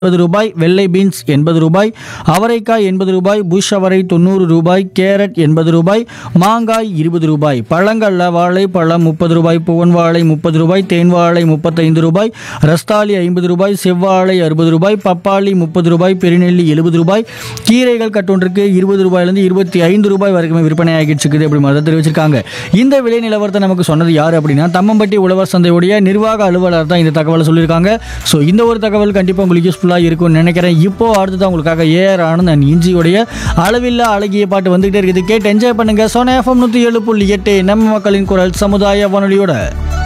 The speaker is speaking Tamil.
எண்பது ரூபாய் வெள்ளை பீன்ஸ் எண்பது ரூபாய் அவரைக்காய் எண்பது ரூபாய் புஷ் அவரை தொண்ணூறு ரூபாய் கேரட் எண்பது ரூபாய் மாங்காய் இருபது ரூபாய் பழங்கள்ல வாழை பழம் முப்பது ரூபாய் புவன் வாழை முப்பது ரூபாய் தேன் வாழை முப்பத்தைந்து ரூபாய் ரஸ்தாலி ஐம்பது ரூபாய் செவ்வாழை அறுபது ரூபாய் பப்பாளி முப்பது ரூபாய் பெருநெல்லி எழுபது ரூபாய் கீரைகள் கட்டொன்றுக்கு இருபது ரூபாயிலிருந்து இருபத்தி ஐந்து ரூபாய் வரைக்கும் விற்பனை ஆகிட்டு இருக்குது அப்படி மாதிரி தெரிவிச்சிருக்காங்க இந்த விலை நிலவரத்தை நமக்கு சொன்னது யார் அப்படின்னா தம்மம்பட்டி உழவர் சந்தையுடைய நிர்வாக அலுவலர் தான் இந்த தகவலை சொல்லியிருக்காங்க ஸோ இந்த ஒரு தகவல் கண்டிப்பாக உங்களுக்கு யூஸ்ஃபுல்லாக இருக்கும்னு நினைக்கிறேன் இப்போ அடுத்ததான் உங்களுக்காக ஏஆர் ஆனந்த் அண்ட் இஞ்சியுடைய அளவில்லா அழகிய பாட்டு வந்துகிட்டே இருக்குது கேட்டு என்ஜாய் பண்ணுங்க சோனா எஃப்எம் நூற்றி ஏழு புள்ளி எட்டு நம்ம மக்களின் குரல் சமுதாய வானொலியோட